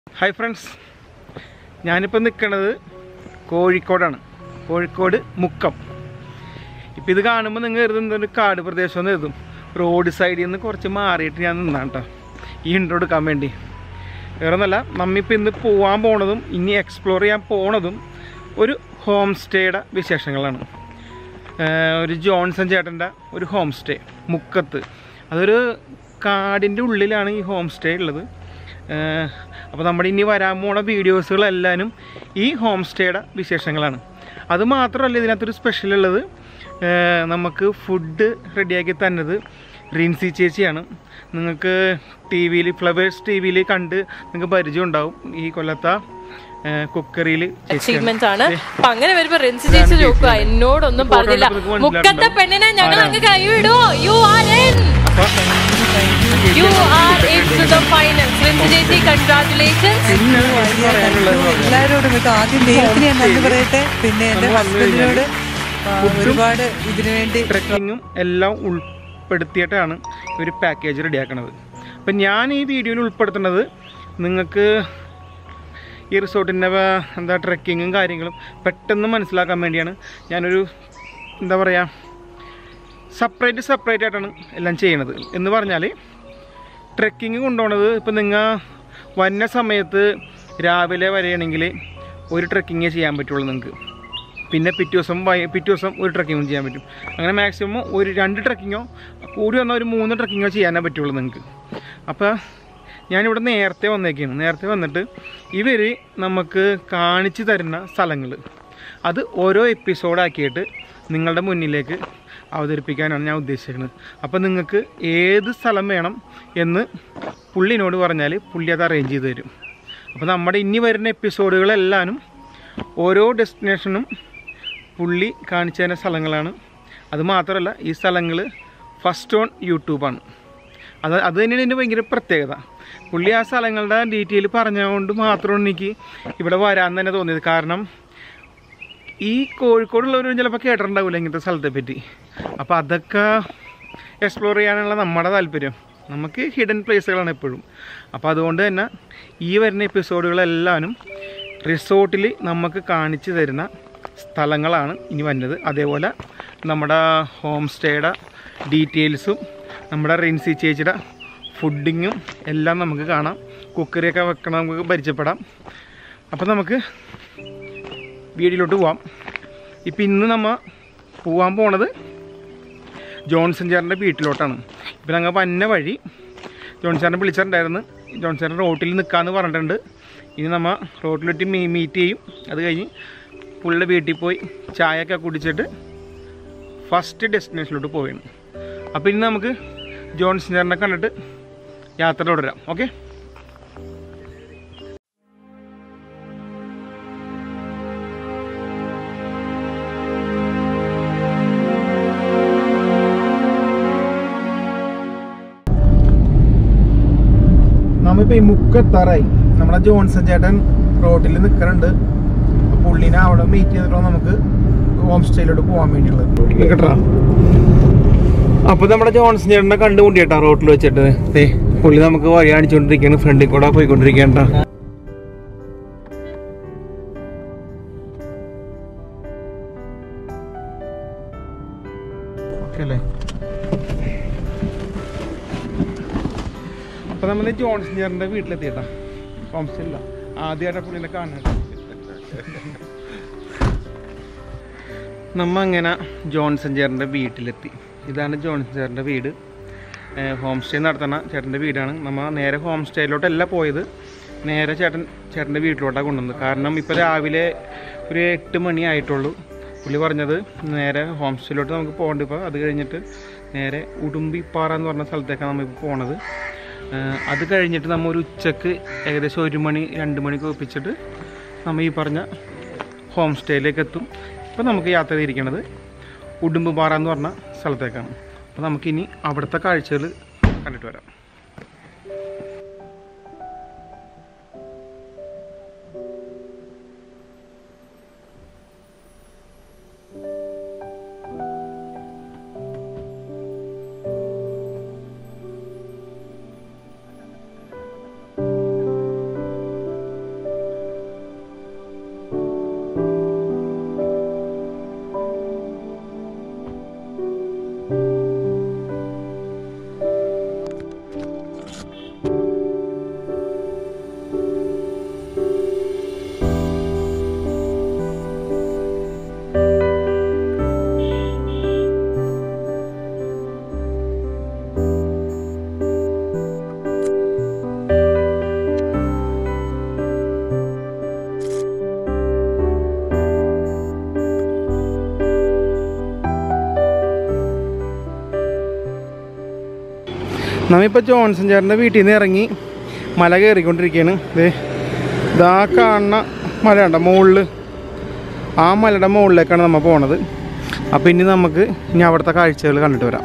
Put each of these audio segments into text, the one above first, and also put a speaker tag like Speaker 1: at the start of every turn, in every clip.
Speaker 1: Hi friends ഞാനിപ്പോൾ നിൽക്കുന്നത് കോഴിക്കോടാണ് കോഴിക്കോട് മുക്കം ഇപ്പം ഇത് കാണുമ്പോൾ നിങ്ങൾ കരുതുന്നത് ഒരു കാട് പ്രദേശം എന്ന് കരുതും റോഡ് സൈഡിൽ നിന്ന് കുറച്ച് മാറിയിട്ട് ഞാൻ നിന്നാണ് കേട്ടോ ഈ ഇൻട്രോ എടുക്കാൻ വേണ്ടി വേറെ ഒന്നല്ല നമ്മിപ്പോൾ ഇന്ന് പോകാൻ പോണതും ഇനി എക്സ്പ്ലോർ ചെയ്യാൻ പോണതും ഒരു ഹോം സ്റ്റേയുടെ വിശേഷങ്ങളാണ് ഏഹ് ഒരു ജോൺസൺ ചേട്ടൻ്റെ ഒരു ഹോം സ്റ്റേ മുക്കത്ത് അതൊരു കാടിൻ്റെ ഉള്ളിലാണ് ഈ ഹോം സ്റ്റേ ഉള്ളത് അപ്പോൾ നമ്മുടെ ഇനി വരാൻ പോണ വീഡിയോസുകളെല്ലാനും ഈ ഹോം സ്റ്റേയുടെ വിശേഷങ്ങളാണ് അത് മാത്രമല്ല ഇതിനകത്തൊരു സ്പെഷ്യൽ ഉള്ളത് ഏഹ് നമുക്ക് ഫുഡ് റെഡിയാക്കി തന്നത് റിൻസി ചേച്ചിയാണ് നിങ്ങൾക്ക് ടി വിയിൽ ഫ്ലവേഴ്സ് ടി വിയിൽ കണ്ട് നിങ്ങൾക്ക് പരിചയം ഉണ്ടാവും ഈ കൊല്ലത്തെ കുക്കറിയിൽ
Speaker 2: അച്ചീവ്മെന്റ് ആണ് അപ്പൊ അങ്ങനെ വരുമ്പോ റിൻസി ചേച്ചി ചോക്കുക എന്നോടൊന്നും
Speaker 1: ഈ photo
Speaker 2: പറഞ്ഞില്ല
Speaker 1: കണ്ടപ്പോൾ നിങ്ങൾക്ക്
Speaker 2: മുക്കത്തെ പെണ്ണിനെ ഞങ്ങൾ അങ്ങ് കൈവിടോ you are in you are in to the finals Rincy ചേച്ചി കൺഗ്രാറ്റുലേഷൻസ്
Speaker 1: പിന്നെ പറയാനുള്ളത് എന്ന് പറഞ്ഞാൽ
Speaker 3: എല്ലാവരോടും കേട്ടോ ആദ്യം ദൈവത്തിന് ഞാൻ നന്ദി പറയട്ടെ പിന്നെ എന്റെ
Speaker 1: നമ്മൾ വന്നു
Speaker 3: ഹസ്ബൻഡിനോട് ഒരുപാട് ഇതിനു വേണ്ടി
Speaker 1: ട്രക്കിങ്ങും എല്ലാം ഉൾപ്പെടുത്തിയിട്ടാണ് ഒരു പാക്കേജ് റെഡിയാക്കണത് അപ്പം ഞാൻ ഈ വീഡിയോയിൽ ഉൾപ്പെടുത്തുന്നത് നിങ്ങൾക്ക് ഈ റിസോർട്ടിൻ്റെ എന്താ ട്രക്കിങ്ങും കാര്യങ്ങളും പെട്ടെന്ന് മനസ്സിലാക്കാൻ വേണ്ടിയാണ് ഞാനൊരു എന്താ പറയുക സെപ്പറേറ്റ് സെപ്പറേറ്റ് ആയിട്ടാണ് എല്ലാം ചെയ്യണത് എന്ന് പറഞ്ഞാൽ ട്രെക്കിങ് കൊണ്ടുപോണത് ഇപ്പം നിങ്ങൾ വന്ന സമയത്ത് രാവിലെ വരെയാണെങ്കിൽ ഒരു ട്രെക്കിങ്ങേ ചെയ്യാൻ പറ്റുള്ളൂ നിങ്ങൾക്ക് പിന്നെ പിറ്റേ ദിവസം വൈ- പിറ്റേ ദിവസം ഒരു ട്രക്കിങ്ങും ചെയ്യാൻ പറ്റും അങ്ങനെ മാക്സിമം ഒരു രണ്ട് ട്രക്കിങ്ങോ കൂടി വന്നാൽ ഒരു മൂന്ന് ട്രക്കിങ്ങോ ചെയ്യാനേ പറ്റുള്ളൂ നിങ്ങൾക്ക് അപ്പോൾ ഞാനിവിടെ നേരത്തെ വന്നേക്കാണ് നേരത്തെ വന്നിട്ട് ഇവർ നമുക്ക് കാണിച്ചു തരുന്ന സ്ഥലങ്ങൾ അത് ഓരോ എപ്പിസോഡാക്കിയിട്ട് നിങ്ങളുടെ മുന്നിലേക്ക് അവതരിപ്പിക്കാനാണ് ഞാൻ ഉദ്ദേശിക്കുന്നത് അപ്പോൾ നിങ്ങൾക്ക് ഏത് സ്ഥലം വേണം എന്ന് പുള്ളിനോട് പറഞ്ഞാൽ പുള്ളി അത് അറേഞ്ച് ചെയ്ത് തരും അപ്പോൾ നമ്മുടെ ഇനി വരുന്ന എപ്പിസോഡുകളെല്ലാനും ഓരോ ഡെസ്റ്റിനേഷനും പുള്ളി കാണിച്ചു തരുന്ന സ്ഥലങ്ങളാണ് അത് മാത്രമല്ല ഈ സ്ഥലങ്ങൾ ഫസ്റ്റ് ഓൺ യൂട്യൂബാണ് അത് അത് തന്നെയാണ് ഇതിൻ്റെ ഭയങ്കര പ്രത്യേകത പുള്ളി ആ സ്ഥലങ്ങളുടെ ഡീറ്റെയിൽ പറഞ്ഞുകൊണ്ട് മാത്രമാണ് എനിക്ക് ഇവിടെ വരാൻ തന്നെ തോന്നിയത് കാരണം ഈ കോഴിക്കോടുള്ളവരും ചിലപ്പോൾ കേട്ടിട്ടുണ്ടാവില്ല ഇങ്ങനത്തെ സ്ഥലത്തെ പറ്റി അപ്പോൾ അതൊക്കെ എക്സ്പ്ലോർ ചെയ്യാനുള്ള നമ്മുടെ താല്പര്യം നമുക്ക് ഹിഡൻ പ്ലേസുകളാണ് എപ്പോഴും അപ്പോൾ അതുകൊണ്ട് തന്നെ ഈ വരുന്ന എപ്പിസോഡുകളെല്ലാനും റിസോർട്ടിൽ നമുക്ക് കാണിച്ചു തരുന്ന സ്ഥലങ്ങളാണ് ഇനി വരുന്നത് അതേപോലെ നമ്മുടെ ഹോം സ്റ്റേയുടെ ഡീറ്റെയിൽസും നമ്മുടെ റിൻസി ചേച്ചിയുടെ ഫുഡിങ്ങും എല്ലാം നമുക്ക് കാണാം കുക്കറിയൊക്കെ വെക്കണം നമുക്ക് പരിചയപ്പെടാം അപ്പോൾ നമുക്ക് വീഡിയോയിലോട്ട് പോവാം ഇപ്പം ഇന്ന് നമ്മൾ പോവാൻ പോണത് ജോൺസൺ ചേട്ടൻ്റെ വീട്ടിലോട്ടാണ് ഇപ്പം ഞങ്ങൾ വന്ന വഴി ജോൺസൺ ചേട്ടനെ വിളിച്ചിട്ടുണ്ടായിരുന്നു ജോൺസൺ ചേട്ടൻ റോട്ടിൽ നിൽക്കാമെന്ന് പറഞ്ഞിട്ടുണ്ട് ഇനി നമ്മൾ റോട്ടിലിട്ട് മീ മീറ്റ് ചെയ്യും അത് കഴിഞ്ഞ് പുള്ളിയുടെ വീട്ടിൽ പോയി ചായയൊക്കെ കുടിച്ചിട്ട് ഫസ്റ്റ് ഡെസ്റ്റിനേഷനിലോട്ട് പോവുകയാണ് അപ്പോൾ ഇനി നമുക്ക് ജോൺസൺ ചേട്ടനെ കണ്ടിട്ട് യാത്ര തുടരാം ഓക്കെ നമ്മിപ്പോ ഈ മുക്കെത്താറായി നമ്മുടെ ജോൺസൺ ചേട്ടൻ റോട്ടിൽ നിൽക്കുന്നുണ്ട് പുള്ളിനെ അവിടെ മീറ്റ് ചെയ്തിട്ടോ നമുക്ക് ഹോം സ്റ്റേയിലോട്ട് പോകാൻ വേണ്ടിയുള്ളത് കേട്ടോ അപ്പൊ നമ്മുടെ ജോൺസൺ ചേട്ടനെ കണ്ടുമുട്ടിയേട്ടാ റോട്ടിൽ വെച്ചിട്ട് ദേ പുള്ളി നമുക്ക് വഴി കാണിച്ചുകൊണ്ടിരിക്കുകയാണ് ഫ്രണ്ടിൽ കൂടെ പോയിക്കൊണ്ടിരിക്കേണ്ട അല്ലേ അപ്പൊ നമ്മൾ ജോൺസൺ ചേട്ടൻ്റെ വീട്ടിലെത്തിയേട്ടാ ഹോം സ്റ്റേ ഇല്ല ആദ്യമായിട്ട് പുള്ളിനെ കാണാൻ നമ്മ അങ്ങനെ ജോൺസൺ ചേട്ടൻ്റെ വീട്ടിലെത്തി ഇതാണ് ജോൺസൺ ചേട്ടൻ്റെ വീട് ഏഹ് ഹോം സ്റ്റേ നടത്തുന്ന ചേട്ടൻ്റെ വീടാണ് നമ്മൾ നേരെ ഹോം സ്റ്റേയിലോട്ടല്ല പോയത് നേരെ ചേട്ടൻ ചേട്ടൻ്റെ വീട്ടിലോട്ടാണ് കൊണ്ടുവന്നത് കാരണം ഇപ്പോൾ രാവിലെ ഒരു എട്ട് മണി ആയിട്ടുള്ളൂ പുള്ളി പറഞ്ഞത് നേരെ ഹോം സ്റ്റേയിലോട്ട് നമുക്ക് പോകേണ്ട ഇപ്പോൾ അത് കഴിഞ്ഞിട്ട് നേരെ ഉടുമ്പിപ്പാറ എന്ന് പറഞ്ഞ സ്ഥലത്തേക്കാണ് നമ്മൾ ഇപ്പോൾ പോണത് ഏഹ് അത് കഴിഞ്ഞിട്ട് നമ്മൾ ഒരു ഉച്ചക്ക് ഏകദേശം ഒരു മണി രണ്ട് മണിക്ക് ഒപ്പിച്ചിട്ട് നമ്മൾ ഈ പറഞ്ഞ ഹോം സ്റ്റേയിലേക്ക് എത്തും ഇപ്പോൾ നമുക്ക് യാത്ര ചെയ്തിരിക്കുന്നത് ഉടുമ്പുപാറ എന്ന് പറഞ്ഞ സ്ഥലത്തേക്കാണ് അപ്പോൾ നമുക്കിനി അവിടുത്തെ കാഴ്ചകൾ കണ്ടിട്ട് വരാം നമ്മിപ്പോൾ ജോൺസൺ ചേട്ടൻ്റെ വീട്ടിൽ നിന്ന് ഇറങ്ങി മല കയറിക്കൊണ്ടിരിക്കുകയാണ് ദേ ഇതാ കാണുന്ന മല ഉണ്ടോ മുകളിൽ ആ മലയുടെ മുകളിലേക്കാണ് നമ്മൾ പോണത് അപ്പോൾ ഇനി നമുക്ക് ഇനി അവിടുത്തെ കാഴ്ചകൾ കണ്ടിട്ട് വരാം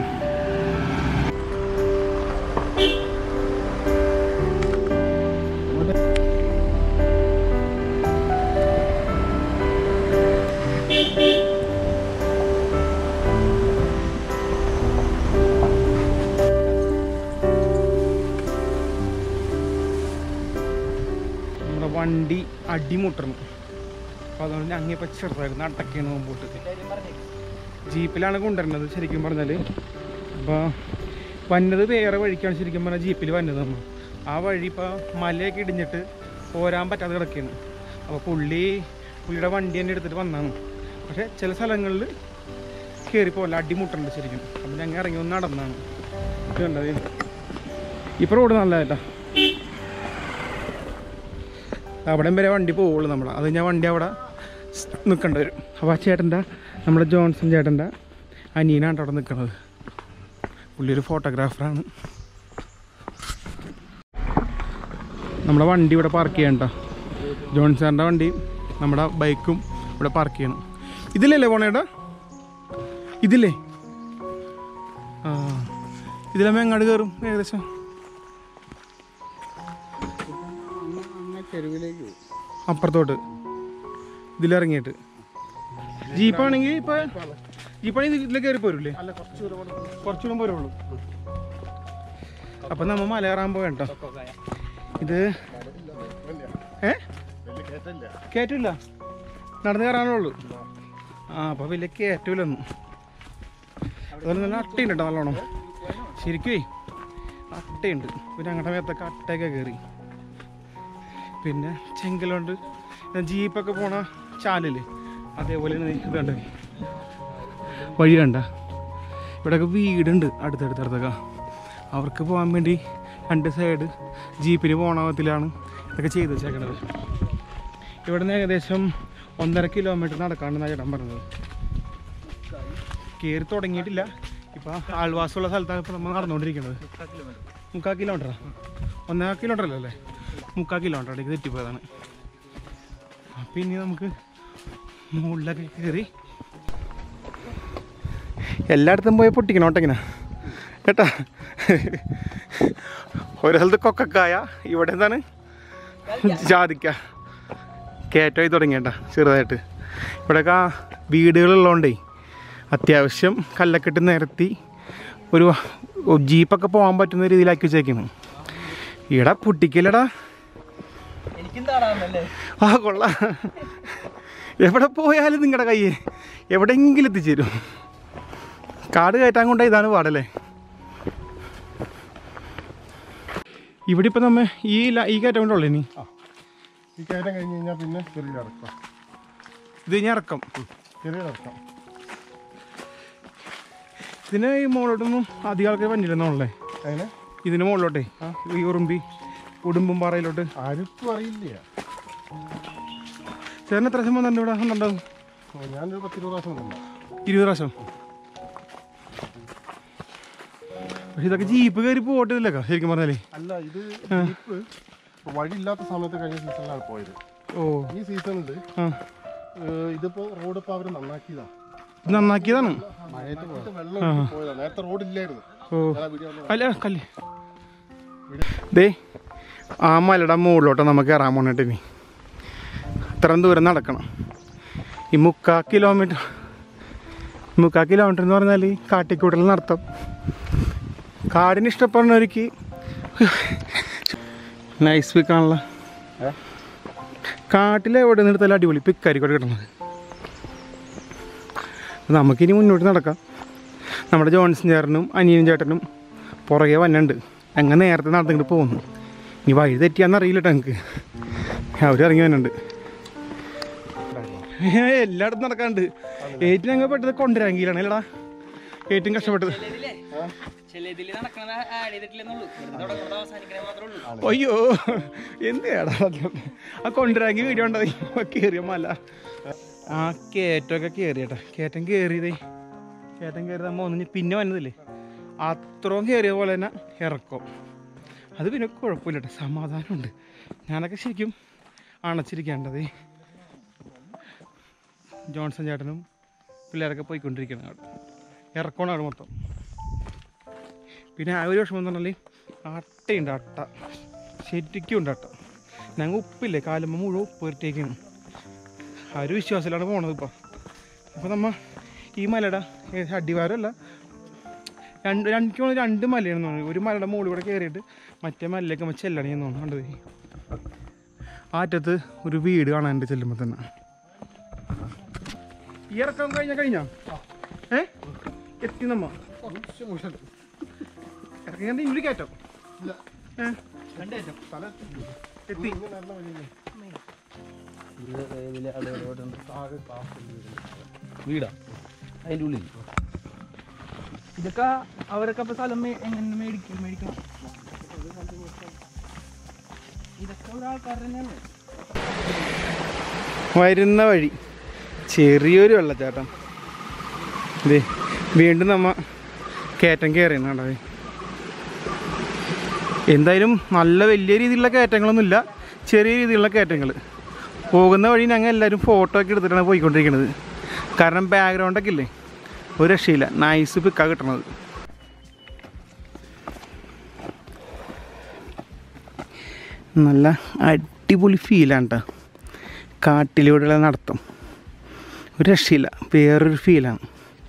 Speaker 1: നമ്മുടെ വണ്ടി അടിമുട്ടണം അപ്പോൾ അതുകൊണ്ട് അങ്ങേ ഇപ്പം ചെറുതായിരുന്നു അടക്കാണ് മുമ്പോട്ട് ജീപ്പിലാണ് കൊണ്ടുവരുന്നത് ശരിക്കും പറഞ്ഞാൽ അപ്പോൾ വന്നത് വേറെ വഴിക്കാണ് ശരിക്കും പറഞ്ഞാൽ ജീപ്പിൽ വന്നത് നമ്മൾ ആ വഴി ഇപ്പോൾ മലയൊക്കെ ഇടിഞ്ഞിട്ട് പോരാൻ പറ്റാതെ കിടക്കുകയാണ് അപ്പോൾ പുള്ളി പുള്ളിയുടെ വണ്ടി തന്നെ എടുത്തിട്ട് വന്നതാണ് പക്ഷേ ചില സ്ഥലങ്ങളിൽ കയറി പോകല അടിമുട്ടുണ്ട് ശരിക്കും അപ്പം ഞങ്ങൾ ഇറങ്ങി ഒന്ന് നടന്നാണ് ഇത് കണ്ടത് ഇപ്പോൾ റോഡ് നല്ലതായിട്ടാ അവിടം വരെ വണ്ടി പോവുള്ളൂ നമ്മൾ അത് ഞാൻ വണ്ടി അവിടെ നിൽക്കേണ്ടി വരും അപ്പോൾ ആ ചേട്ടൻ്റെ നമ്മുടെ ജോൺസൺ ചേട്ടൻ്റെ അനിയനാണ് അവിടെ നിൽക്കുന്നത് പുള്ളി ഒരു ഫോട്ടോഗ്രാഫറാണ് നമ്മുടെ വണ്ടി ഇവിടെ പാർക്ക് ചെയ്യണ്ട ജോൺസറിൻ്റെ വണ്ടി നമ്മുടെ ബൈക്കും ഇവിടെ പാർക്ക് ചെയ്യണം ഇതിലല്ലേ പോണേട്ടാ ഇതില്ലേ ആ ഇതിലമ്മ എങ്ങോട്ട് കയറും ഏകദേശം അപ്പുറത്തോട്ട് ഇതിലിറങ്ങിയിട്ട് ജീപ്പാണെങ്കിൽ ഇപ്പൊ ജീപ്പാണെങ്കിൽ ഇതിൽ കയറി പോരൂലേ കുറച്ചുകൂടെ പോരുള്ളൂ അപ്പൊ നമ്മ മല കയറാൻ പോകണ്ട ഇത് ഏ കയറ്റില്ല നടന്ന് കയറാനുള്ളൂ ആ അപ്പൊ വലിയ കയറ്റൂലൊന്നും അതുപോലെ നല്ല അട്ടയുണ്ട് കേട്ടോ നല്ലോണം ശരിക്കുവേ അട്ടയുണ്ട് പിന്നെ ഞങ്ങളുടെ മേത്തൊക്കെ അട്ടയൊക്കെ കയറി പിന്നെ ചെങ്കലുണ്ട് ജീപ്പൊക്കെ പോണ ചാലില്ലേ അതേപോലെ ഇതുണ്ട് വഴി കണ്ട ഇവിടെയൊക്കെ വീടുണ്ട് അടുത്തടുത്തടുത്തൊക്കെ അവർക്ക് പോകാൻ വേണ്ടി രണ്ട് സൈഡ് ജീപ്പിന് പോണ വിധത്തിലാണ് ഇതൊക്കെ ചെയ്ത് വെച്ചേക്കണത് ഇവിടെ നിന്ന് ഏകദേശം ഒന്നര കിലോമീറ്റർ നടക്കാണെന്നാണ് ചേട്ടൻ പറഞ്ഞത് കയറി തുടങ്ങിയിട്ടില്ല ഇപ്പം ആൾവാസമുള്ള സ്ഥലത്താണ് ഇപ്പോൾ നമ്മൾ നടന്നുകൊണ്ടിരിക്കുന്നത് മുക്കാൽ കിലോമീറ്ററാ ഒന്നര കിലോമീറ്റർ അല്ലേ മുക്കാൽ കിലോമീറ്റർ അവിടേക്ക് തെറ്റിപ്പോയതാണ് അപ്പം ഇനി നമുക്ക് മുകളിലൊക്കെ കയറി എല്ലായിടത്തും പോയി പൊട്ടിക്കണം ഒട്ടങ്ങനെ കേട്ടാ ഒരു സ്ഥലത്ത് കൊക്കക്കായ ഇവിടെ എന്താണ് ജാതിക്ക കയറ്റമായി തുടങ്ങിയേട്ടാ ചെറുതായിട്ട് ഇവിടെയൊക്കെ ആ വീടുകളുള്ളതുകൊണ്ടേ അത്യാവശ്യം കല്ലൊക്കെ ഇട്ട് നിരത്തി ഒരു ജീപ്പൊക്കെ പോകാൻ പറ്റുന്ന രീതിയിലാക്കി വെച്ചേക്കുന്നു ഈടാ പൊട്ടിക്കല്ലടാ ആ കൊള്ളാം എവിടെ പോയാലും നിങ്ങളുടെ കയ്യെ എവിടെയെങ്കിലും എത്തിച്ചേരും കാട് കയറ്റാൻ കൊണ്ട ഇതാണ് പാടല്ലേ ഇവിടെ ഇപ്പം നമ്മ ഈ ല- ഈ കയറ്റം കൊണ്ടുള്ളൂ ഇനി
Speaker 4: ഈ കയറ്റം കഴിഞ്ഞ് കഴിഞ്ഞാൽ പിന്നെ ചെറിയ ഇറക്കാം
Speaker 1: ഇത് ഇനി ഇറക്കം
Speaker 4: ചെറിയ ഇറക്കാം
Speaker 1: ഇതിന് ഈ മുകളിലോട്ടൊന്നും അധികം ആൾക്കാർ വന്നില്ലെന്നുള്ളേ
Speaker 4: അതിന്
Speaker 1: ഇതിന് മുകളിലോട്ടേ ഈ ഉറുമ്പി ഉടുമ്പും പാറയിലോട്ട്
Speaker 4: ആർക്കും അറിയില്ല
Speaker 1: ചേട്ടൻ എത്ര ശതമാനം തന്നെ ഇവിടെ വന്നിട്ടുണ്ടാവും
Speaker 4: ഓ, ഞാനൊരു പത്തിരുപത് പ്രാവശ്യം വന്നില്ല
Speaker 1: ഇരുപത് പ്രാവശ്യം പക്ഷെ ഇതൊക്കെ ജീപ്പ് കയറി പോട്ടില്ലല്ലോ ശരിക്കും പറഞ്ഞാലേ
Speaker 4: അല്ല ഇത് ജീപ്പ് വഴിയില്ലാത്ത സമയത്ത് കഴിഞ്ഞ സീസണിലാണ് പോയത്
Speaker 1: ഓ
Speaker 4: ഈ സീസണിൽ
Speaker 1: ആ
Speaker 4: ഇതിപ്പോ റോഡ് ഇപ്പൊ അവര് നന്നാക്കിയതാ
Speaker 1: ഇത് നന്നാക്കിയതാണ്
Speaker 4: മഴയത്ത് പോയിട്ട് വെള്ളം ഒഴുകി പോയതാ നേരത്തെ റോഡ് ഇല്ലായിരുന്നു
Speaker 1: ഓ
Speaker 4: ഞാൻ ആ വീഡിയോ ഒന്ന്
Speaker 1: അല്ല കല്ല് ദേ ആ മലയുടെ മുകളിലോട്ട് നമുക്ക് കയറാൻ പോണിട്ട് ഇനി ഇത്രയും ദൂരം നടക്കണം ഈ മുക്കാ കിലോമീറ്റർ മുക്കാ കിലോമീറ്റർ എന്ന് പറഞ്ഞാൽ കാട്ടിക്കൂട്ടൽ നടത്തം കാടിന് ഇഷ്ടപ്പെടുന്നവർക്ക് നൈസ് പിക്കാണല്ലോ കാട്ടിലെ എവിടെ നിർത്താലും അടിപൊളി പിക്കാരിക്കോട് കിട്ടുന്നത് നമുക്കിനി മുന്നോട്ട് നടക്കാം നമ്മുടെ ജോൺസൺ ചേട്ടനും അനിയനും ചേട്ടനും പുറകെ വന്നുണ്ട് അങ്ങനെ നേരത്തെ നടന്നിട്ട് പോകുന്നു ഇനി വഴി തെറ്റിയാന്ന് അറിയില്ല കേട്ടോ എനിക്ക് അവർ ഇറങ്ങി വന്നുണ്ട് എല്ലായിടത്തും നടക്കാണ്ട് ഏറ്റവും ഞങ്ങൾ പെട്ടത് കൊണ്ടുവരാങ്കിലാണ് അല്ലടാ ഏറ്റവും കഷ്ടപ്പെട്ടത്
Speaker 5: ചിലതില് നടക്കണത് ആഡ് ചെയ്തിട്ടില്ലെന്നുള്ളൂ വെറുതെ തുടങ്ങുന്നത് അവസാനിക്കണേ മാത്രമേ ഉള്ളൂ
Speaker 1: അയ്യോ എന്തിനാടാ ആ കൊണ്ടുവരാങ്കി വീഡിയോ ഉണ്ടായി കയറിയ മല ആ കയറ്റമൊക്കെ കയറിയട്ടാ കയറ്റം കയറിയതേ കയറ്റം കയറി നമ്മ ഒന്ന് പിന്നെ വന്നതില്ലേ അത്രയും കയറിയ പോലെ തന്നെ ഇറക്കും അത് പിന്നെ കുഴപ്പമില്ല കേട്ടോ സമാധാനമുണ്ട് ഞാനൊക്കെ ശരിക്കും അണച്ചിരിക്കേണ്ടത് ജോൺസൺ ചേട്ടനും പിള്ളേരൊക്കെ പോയിക്കൊണ്ടിരിക്കണം അവിടെ ഇറക്കമാണ് അവിടെ മൊത്തം പിന്നെ ആ ഒരു വിഷമം എന്ന് പറഞ്ഞാൽ അട്ടയുണ്ട് അട്ട ശരിക്കും ഉണ്ട് അട്ട ഞങ്ങൾ ഉപ്പില്ലേ കാലുമ്പോൾ മുഴുവൻ ഉപ്പ് പുരട്ടിയേക്കാണ് ആ ഒരു വിശ്വാസത്തിലാണ് പോണത് ഇപ്പം അപ്പോൾ നമ്മ ഈ മലയുടെ ഏ- അടിവാരമല്ല രണ്ട് രണ്ട് എനിക്ക് തോന്നുന്നു രണ്ട് മലയാണെന്ന് തോന്നുന്നു ഒരു മലയുടെ മുകളിൽ കൂടെ കയറിയിട്ട് മറ്റേ മലയിലേക്ക് നമ്മൾ ചെല്ലണമെന്ന് തോന്നുന്നു കണ്ടത് ആ അറ്റത്ത് ഒരു വീട് കാണാനുണ്ട് ചെല്ലുമ്പോൾ തന്നെ ഈ ഇറക്കം കഴിഞ്ഞ കഴിഞ്ഞാ ഏ എത്തി നമ്മ
Speaker 4: കുറച്ച് മുഷൽ
Speaker 1: ഇറക്കി കണ്ട് ഇങ്ങോട്ട് കയറ്റം
Speaker 4: ഇല്ല
Speaker 1: ഏ
Speaker 4: തല
Speaker 1: എത്തി
Speaker 4: ഇങ്ങനെ നടന്ന വഴിയല്ലേ ആകെ കാപ്പുണ്ട്
Speaker 5: വീടാ അതിൻ്റെ ഉള്ളിൽ ഇതൊക്കെ അവരൊക്കെ അപ്പൊ സ്ഥലം മേ- എങ്ങനെ മേടിക്കും മേടിക്കണം ഇതൊക്കെ ഒരാൾക്കാർ തന്നെയാണ്
Speaker 1: വരുന്ന വഴി ചെറിയൊരു വെള്ളച്ചാട്ടം ഇതേ വീണ്ടും നമ്മ കയറ്റം കയറിയാണ് കണ്ടത് എന്തായാലും നല്ല വലിയ രീതിയിലുള്ള കയറ്റങ്ങളൊന്നുമില്ല ചെറിയ രീതിയിലുള്ള കയറ്റങ്ങൾ പോകുന്ന വഴി ഞങ്ങൾ എല്ലാവരും ഫോട്ടോ ഒക്കെ എടുത്തിട്ടാണ് പോയിക്കൊണ്ടിരിക്കുന്നത് കാരണം ബാക്ക്ഗ്രൗണ്ടൊക്കെ ഇല്ലേ ഒരു രക്ഷയില്ല നൈസ് പിക്കാ കിട്ടണത് നല്ല അടിപൊളി ഫീലാണ് കേട്ടോ കാട്ടിലൂടെയുള്ള നടത്തം ഒരു രക്ഷയില്ല വേറൊരു ഫീലാണ്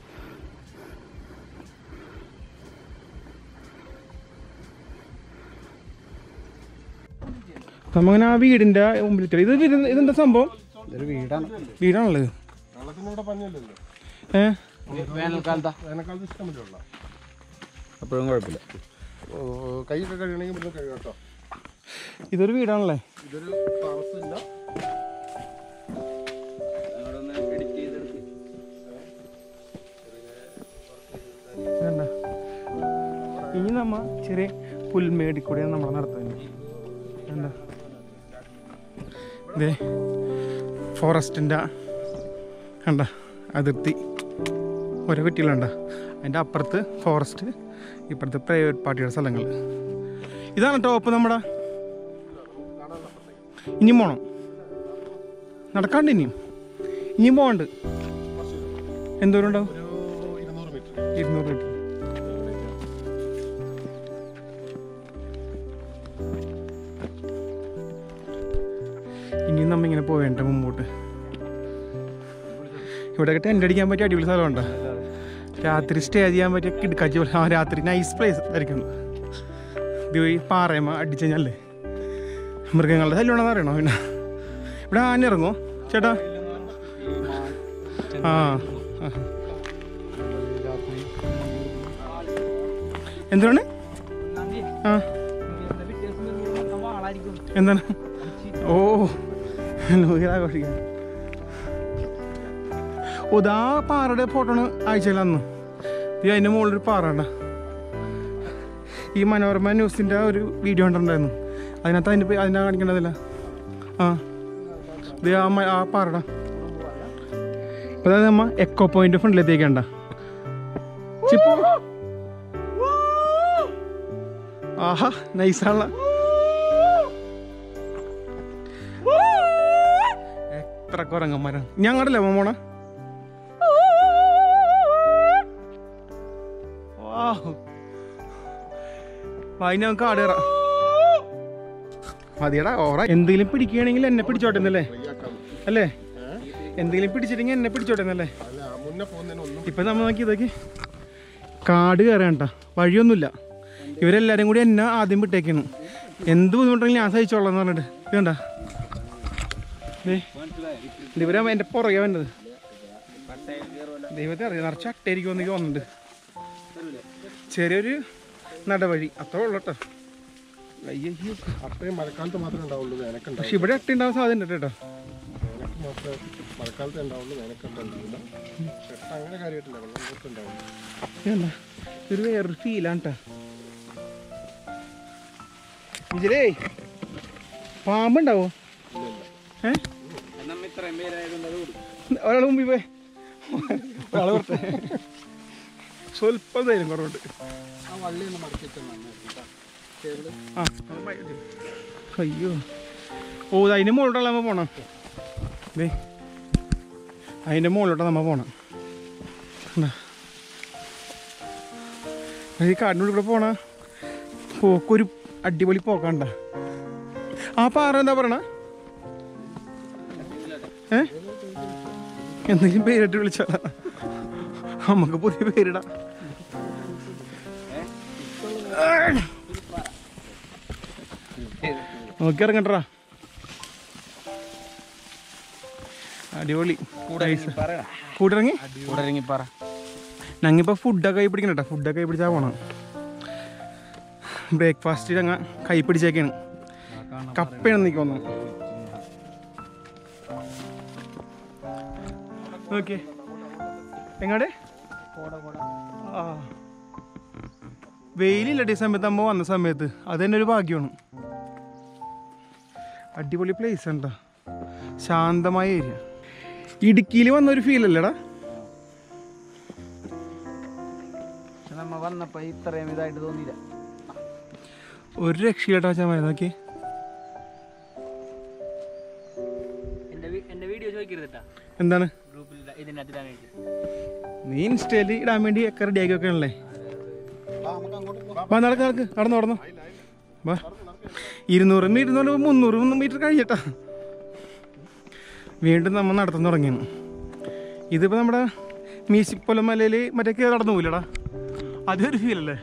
Speaker 1: നമ്മങ്ങനെ ആ വീടിൻ്റെ മുമ്പിൽ ഇത് ഇത് ഇതെന്താ സംഭവം
Speaker 4: ഇതൊരു വീടാണ്
Speaker 1: വീടാണുള്ളത്
Speaker 4: വെള്ളത്തിനൂടെ പഞ്ഞല്ലോ
Speaker 1: ഏ
Speaker 5: വേനൽക്കാലത്താ
Speaker 4: വേനൽക്കാലത്ത് ഇഷ്ടം പോലെ വെള്ളം
Speaker 5: അപ്പോഴും കുഴപ്പമില്ല
Speaker 4: ഓ, കൈയൊക്കെ കഴുകണമെങ്കിൽ ഇവിടുന്ന് കഴുകാം കേട്ടോ
Speaker 1: ഇതൊരു വീടാണല്ലേ
Speaker 4: ഇതൊരു താമസമില്ല
Speaker 1: വേണ്ട ഇനി നമ്മ ചെറിയ പുൽമേടി കൂടെയാണ് നമ്മൾ നടത്തുന്നത് വേണ്ട ഇതേ ഫോറസ്റ്റിൻ്റെ കണ്ട അതിർത്തി ഓരോ കുറ്റികളുണ്ട അതിൻ്റെ അപ്പുറത്ത് ഫോറസ്റ്റ് ഇപ്പുറത്ത് പ്രൈവറ്റ് പാർട്ടിയുടെ സ്ഥലങ്ങൾ ഇതാണ് ടോപ്പ് നമ്മുടെ ഇനിയും പോണം നടക്കാണ്ട് ഇനിയും ഇനിയും പോകണ്ട് എന്തോരം ഉണ്ടാവും
Speaker 4: ഒരു ഇരുന്നൂറ് മീറ്റർ
Speaker 1: ഇരുന്നൂറ് മീറ്റർ ഇനിയും നമ്മ ഇങ്ങനെ പോവേണ്ട മുമ്പോട്ട് ഇവിടെയൊക്കെ ടെൻ്റ് അടിക്കാൻ പറ്റിയ അടിപൊളി സ്ഥലമുണ്ടോ രാത്രി സ്റ്റേ ചെയ്യാൻ പറ്റിയ കിടക്കാച്ചി പോലെ ആ രാത്രി നൈസ് പ്ലേസ് ആയിരിക്കും ഇത് ഈ പാറയമ്മ അടിച്ചു കഴിഞ്ഞാലേ മൃഗങ്ങളുടെ ശല്യമാണെന്ന് അറിയണോ പിന്നെ ഇവിടെ ആന ഇറങ്ങോ ചേട്ടാ ആ ആ. എന്താണ് ആ എന്താണ് ഓ നൂഹിത ആഘോഷിക്കാൻ ഓ ഇതാ പാറയുടെ ഫോട്ടോ ആണ് അയച്ചല്ല അന്ന് ഈ അതിൻ്റെ മുകളിലൊരു പാറ ഉണ്ട ഈ മനോരമ ന്യൂസിൻ്റെ ഒരു വീഡിയോ കണ്ടിട്ടുണ്ടായിരുന്നു അതിനകത്ത് അതിൻ്റെ പേ- അതിനെ കാണിക്കേണ്ടതില്ല ആ ഇത് ആ മ- ആ പാറട ഇപ്പം അതായത് നമ്മ എക്കോ പോയിന്റ് ഫ്രണ്ടിലെത്തിയേക്കണ്ട ചിപ്പു ആഹാ നൈസാണല്ല എത്ര കുരങ്ങന്മാരാണ് ഞങ്ങടല്ലേ മോമോണ വായി നമുക്ക് ആട് കയറാം മതിയടാ ഓറ എന്തെങ്കിലും പിടിക്കുകയാണെങ്കിൽ എന്നെ പിടിച്ചോട്ടെ എന്നല്ലേ അല്ലേ എന്തെങ്കിലും പിടിച്ചിട്ടെങ്കിൽ എന്നെ പിടിച്ചോട്ടെ എന്നല്ലേ
Speaker 4: അല്ല മുന്നേ പോകുന്നതിന് ഒന്നും
Speaker 1: ഇപ്പം നമ്മൾ നോക്കി ഇതൊക്കെ കാട് കയറാണ്ട വഴിയൊന്നുമില്ല ഇവരെല്ലാരും കൂടി എന്നെ ആദ്യം വിട്ടേക്കാണ് എന്ത് ബുദ്ധിമുട്ടെങ്കിലും ഞാൻ സഹിച്ചോളാം എന്ന് പറഞ്ഞിട്ട് ഇത് കണ്ട ഇവരെ എൻ്റെ പുറകെ വേണ്ടത് ദൈവത്തെ അറിയാം നിറച്ച് അട്ടയായിരിക്കും എനിക്ക് തോന്നുന്നുണ്ട് ചെറിയൊരു നടവഴി അത്രേ ഉള്ളൂ കേട്ടോ അയ്യോ
Speaker 4: അത്രയും മഴക്കാലത്ത് മാത്രമേ ഉണ്ടാവുള്ളൂ വേനക്കുണ്ടാവും
Speaker 1: പക്ഷെ ഇവിടെ അട്ട ഉണ്ടാവാൻ സാധ്യത ഉണ്ട് കേട്ടോ
Speaker 4: വേനക്ക് മാത്രമേ മഴക്കാലത്ത് ഉണ്ടാവുള്ളൂ വേനക്കുണ്ട് ഉണ്ടാവില്ല ചെട്ട അങ്ങനെ കാര്യമായിട്ടില്ല വെള്ളം പുറത്ത് ഉണ്ടാവുള്ളൂ
Speaker 1: ഇതെന്താ ഇതൊരു വേറൊരു ഫീലാണ് കേട്ടോ വിജലേ പാമ്പുണ്ടാവോ ഏ
Speaker 5: നമ്മ ഇത്രയും പേരായതുകൊണ്ട് അത് കൊടുക്കും
Speaker 1: ഒരാൾ മുമ്പിൽ പോയി ഒരാൾ പുറത്ത് സ്വല്പം ധൈര്യം കുറവുണ്ട്
Speaker 4: ആ വള്ളി ഒന്ന് മടക്കി വെച്ചാൽ നന്നായിരിക്കും കേട്ടോ കേബിള്
Speaker 1: ആ അത് മതി. അയ്യോ ഓ ഇത് അതിൻ്റെ മുകളിലോട്ടുള്ള നമ്മൾ പോണം ദേ അതിൻ്റെ മുകളിലോട്ട് നമ്മൾ പോണം കണ്ടാ? ഈ കാടിനുള്ളിൽ കൂടെ പോണ പോക്കൊരു അടിപൊളി പോക്കണ്ട ആ പാറ എന്താ പറയണ ഏ എന്തെങ്കിലും പേരിട്ട് വിളിച്ചാടാ നമുക്ക് പുതിയ പേരിടാം നോക്കി ഇറങ്ങട്ടാ അടിപൊളി Nice. കൂട്ടിറങ്ങി ഞങ്ങിപ്പോൾ ഫുഡൊക്കെ കൈ പിടിക്കണം കേട്ടോ ഫുഡൊക്കെ കൈ പിടിച്ചാൽ പോണം ബ്രേക്ക്ഫാസ്റ്റ് ഞങ്ങൾ കൈ പിടിച്ചേക്കാണ് കപ്പയാണ് എനിക്ക് തോന്നുന്നു ഓക്കെ എങ്ങാടെ ആ വെയിലില്ല ഈ സമയത്ത് അമ്മ വന്ന സമയത്ത് അത് തന്നെ ഒരു ഭാഗ്യമാണ് അടിപൊളി പ്ലേസ് ഉണ്ടോ ശാന്തമായ ഏരിയ ഇടുക്കിയിൽ വന്ന ഒരു ഫീൽ അല്ലേടാ
Speaker 5: പക്ഷെ നമ്മ വന്നപ്പോ ഇത്രയും ഇതായിട്ട് തോന്നിയില്ല
Speaker 1: ഒരു രക്ഷയില്ലാട്ടാ ചായ നോക്കി
Speaker 5: എന്റെ വി- എന്റെ വീഡിയോ ചോദിക്കരുത് കേട്ടാ
Speaker 1: എന്താണ്
Speaker 5: ഗ്രൂപ്പിൽ ഇതിനകത്ത് ഇടാനായിട്ട്
Speaker 1: നീ ഇൻസ്റ്റയിൽ ഇടാൻ വേണ്ടി ഒക്കെ റെഡിയാക്കി വെക്കണല്ലേ വാ നടക്ക് നടക്ക് നടന്നു നടന്നു വാ ഇരുന്നൂറ് മീറ്റർ എന്ന് പറയുമ്പോൾ മുന്നൂറ് മീറ്റർ കഴിയട്ടാ വീണ്ടും നമ്മൾ നടത്താൻ തുടങ്ങിയാണ് ഇതിപ്പോൾ നമ്മുടെ മീശിപ്പൊല മലയിൽ മറ്റേ കയറി നടന്നു പോയില്ലടാ അതൊരു ഫീൽ അല്ലേ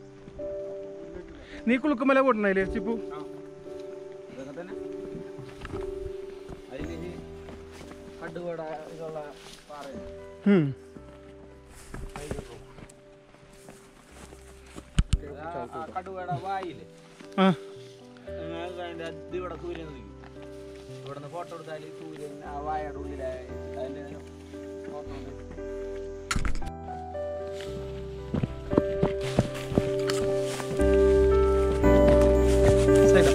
Speaker 1: നീ കുളുക്കുമല പോയിട്ടുണ്ടായില്ലേ ചിപ്പു
Speaker 5: ഇതൊക്കെ തന്നെ അതിൽ കടുവട ഇതുള്ള പാറയാണ്
Speaker 1: ഉം.
Speaker 5: കടുവട വായില്
Speaker 1: ആ
Speaker 5: നിങ്ങൾക്ക് അതിന്റെ അത് ഇവിടെ സൂര്യൻ നിൽക്കും ഇവിടെ നിന്ന് ഫോട്ടോ എടുത്താൽ സൂര്യൻ ആ വായയുടെ ഉള്ളിലായി അതിന്റെ ഫോട്ടോ
Speaker 1: സൈഡാ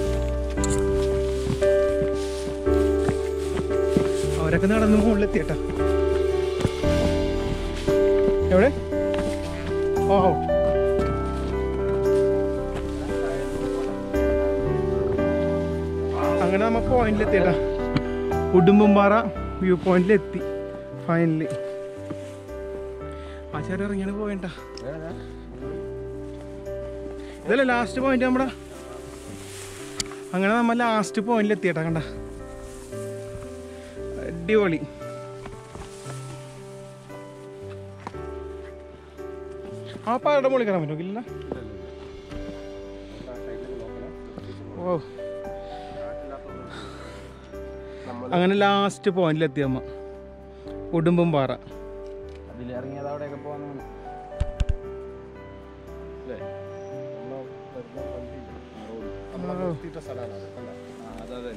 Speaker 1: അവരൊക്കെ നടന്ന് മുകളിലെത്തിയട്ടാ എവിടെ ഓ അങ്ങനെ നമ്മ പോയിന്റിലെത്തിയട്ടാ ഉടുമ്പുംപാറ വ്യൂ പോയിന്റിലെത്തി ഫൈനലി ആ ചേട്ടൻ ഇറങ്ങിയാണ് പോയണ്ട ഇതല്ലേ ലാസ്റ്റ് പോയിന്റ് നമ്മുടെ അങ്ങനെ നമ്മൾ ലാസ്റ്റ് പോയിന്റിൽ എത്തിയട്ടാ കണ്ട അടിപൊളി ആ പാറയുടെ മുകളിൽ കയറാൻ പറ്റുമോ ഓ അങ്ങനെ ലാസ്റ്റ് പോയിന്റിൽ എത്തി അമ്മ ഉടുമ്പും പാറ
Speaker 5: അതിൽ ഇറങ്ങിയത് അവിടെയൊക്കെ പോകുന്ന
Speaker 4: നമ്മളെ നിർത്തിയിട്ട സ്ഥലമാണ് അത് കണ്ടോ?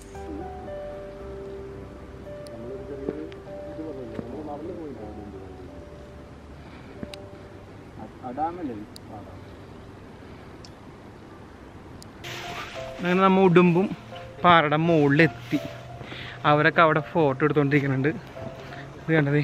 Speaker 4: നമ്മളൊരു ചെറിയൊരു ഇത് പറഞ്ഞില്ലേ നമ്മൾ നടന്നു പോയില്ല
Speaker 5: ഡാമല്ലേ
Speaker 1: അങ്ങനെ നമ്മൾ ഉടുമ്പും പാറയുടെ മുകളിലെത്തി അവരൊക്കെ അവിടെ ഫോട്ടോ എടുത്തുകൊണ്ടിരിക്കുന്നുണ്ട് ഇത് കണ്ടതേ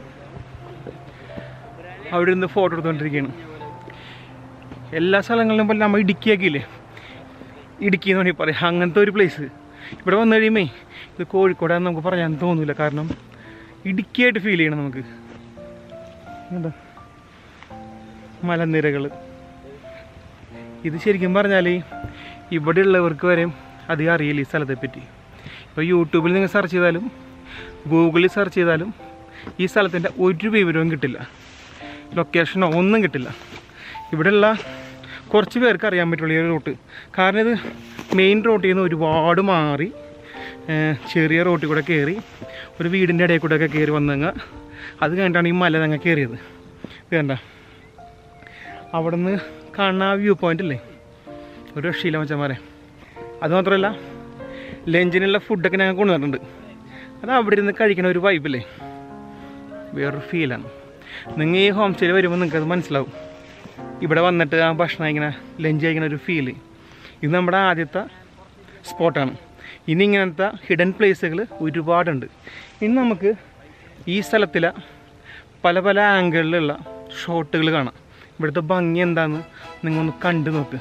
Speaker 1: അവിടെ ഇരുന്ന് ഫോട്ടോ എടുത്തുകൊണ്ടിരിക്കുകയാണ് എല്ലാ സ്ഥലങ്ങളിലും പോലെ നമ്മൾ ഇടുക്കിയൊക്കെ ഇല്ലേ ഇടുക്കി എന്ന് വേണമെങ്കിൽ പറയാം അങ്ങനത്തെ ഒരു പ്ലേസ് ഇവിടെ വന്നു കഴിയുമ്പേ ഇത് കോഴിക്കോടാന്ന് നമുക്ക് പറയാൻ തോന്നില്ല കാരണം ഇടുക്കിയായിട്ട് ഫീൽ ചെയ്യണം നമുക്ക് എന്താ മലനിരകൾ ഇത് ശരിക്കും പറഞ്ഞാൽ ഇവിടെ ഉള്ളവർക്ക് വരെ അധികം അറിയില്ല ഈ സ്ഥലത്തെ പറ്റി ഇപ്പോൾ യൂട്യൂബിൽ നിങ്ങൾ സെർച്ച് ചെയ്താലും ഗൂഗിളിൽ സെർച്ച് ചെയ്താലും ഈ സ്ഥലത്തിൻ്റെ ഒരു വിവരവും കിട്ടില്ല ലൊക്കേഷനോ ഒന്നും കിട്ടില്ല ഇവിടെയുള്ള കുറച്ച് പേർക്ക് അറിയാൻ പറ്റുള്ളൂ ഈ ഒരു റൂട്ട് കാരണം ഇത് മെയിൻ റോട്ടിൽ നിന്ന് ഒരുപാട് മാറി ഏഹ്, ചെറിയ റോട്ടിൽ കൂടെ കയറി ഒരു വീടിൻ്റെ ഇടയിൽ കൂടെ ഒക്കെ കയറി വന്നങ്ങ് അത് കഴിഞ്ഞിട്ടാണ് ഈ മല ഞങ്ങൾ കയറിയത് ഇത് കണ്ട അവിടെ നിന്ന് കാണുന്ന ആ വ്യൂ പോയിന്റ് അല്ലേ ഒരു രക്ഷയില്ല മച്ചന്മാരെ അത് മാത്രമല്ല ലഞ്ചിനുള്ള ഫുഡൊക്കെ ഞങ്ങൾ കൊണ്ടുവന്നിട്ടുണ്ട് അത് അവിടെ ഇരുന്ന് കഴിക്കുന്ന ഒരു വൈബല്ലേ വേറൊരു ഫീലാണ് നിങ്ങൾ ഈ ഹോം സ്റ്റേയിൽ വരുമ്പോൾ നിങ്ങൾക്ക് അത് മനസ്സിലാവും ഇവിടെ വന്നിട്ട് ആ ഭക്ഷണം കഴിക്കുന്ന ലഞ്ച് കഴിക്കുന്ന ഒരു ഫീല് ഇത് നമ്മുടെ ആദ്യത്തെ സ്പോട്ടാണ് ഇനി ഇങ്ങനത്തെ ഹിഡൻ പ്ലേസുകൾ ഒരുപാടുണ്ട് ഇനി നമുക്ക് ഈ സ്ഥലത്തിലെ പല പല ആംഗിളിലുള്ള ഷോട്ടുകൾ കാണാം ഇവിടുത്തെ ഭംഗി എന്താന്ന് നിങ്ങൾ ഒന്ന് കണ്ടു നോക്ക്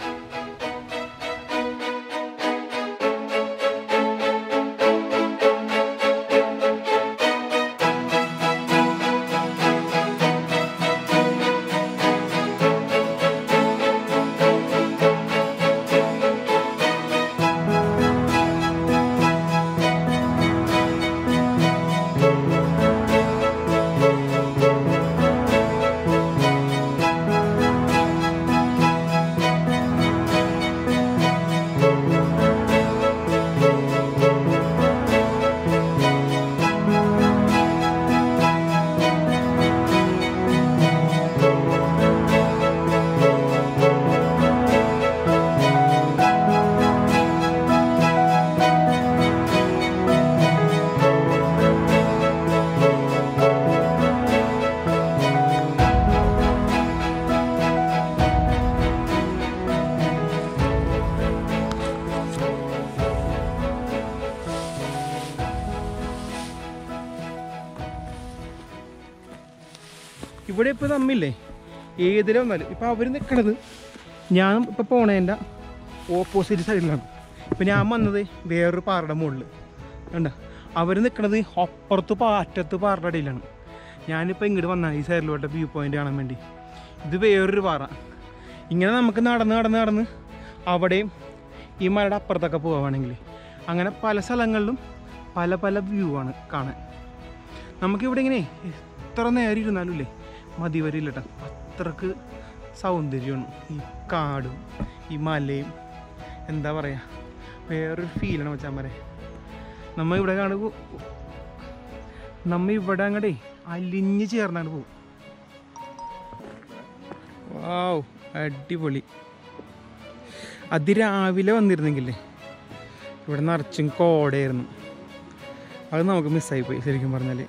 Speaker 1: ഇവിടെ ഇപ്പോൾ തമ്മില്ലേ ഏതിലും വന്നാലും ഇപ്പോൾ അവർ നിൽക്കണത് ഞാൻ ഇപ്പോൾ പോണേൻ്റെ ഓപ്പോസിറ്റ് സൈഡിലാണ് ഇപ്പം ഞാൻ വന്നത് വേറൊരു പാറയുടെ മുകളിൽ കണ്ട അവർ നിൽക്കണത് അപ്പുറത്ത് പാ അറ്റത്ത് പാറയുടെ അടിയിലാണ് ഞാനിപ്പോൾ ഇങ്ങോട്ട് വന്നാണ് ഈ സൈഡിലോട്ട് വ്യൂ പോയിന്റ് കാണാൻ വേണ്ടി ഇത് വേറൊരു പാറ ഇങ്ങനെ നമുക്ക് നടന്ന് നടന്ന് നടന്ന് അവിടെയും ഈ മലയുടെ അപ്പുറത്തൊക്കെ പോവുകയാണെങ്കിൽ അങ്ങനെ പല സ്ഥലങ്ങളിലും പല പല വ്യൂ ആണ് കാണാൻ നമുക്കിവിടെ ഇങ്ങനെ എത്ര നേരം ഇരുന്നാലും ഇല്ലേ മതി വരില്ല കേട്ടോ അത്രക്ക് സൗന്ദര്യമാണ് ഈ കാടും ഈ മലയും എന്താ പറയുക വേറൊരു ഫീലാണ് വെച്ചാൽ മരെ നമ്മ ഇവിടെ കാണുക നമ്മ ഇവിടെ അങ്ങടെ അലിഞ്ഞ് ചേർന്നാണ് പോകും വാവ് അടിപൊളി അതിരാവിലെ വന്നിരുന്നെങ്കിലേ ഇവിടെ നിറച്ചും കോടയായിരുന്നു അത് നമുക്ക് മിസ്സായി പോയി ശരിക്കും പറഞ്ഞാൽ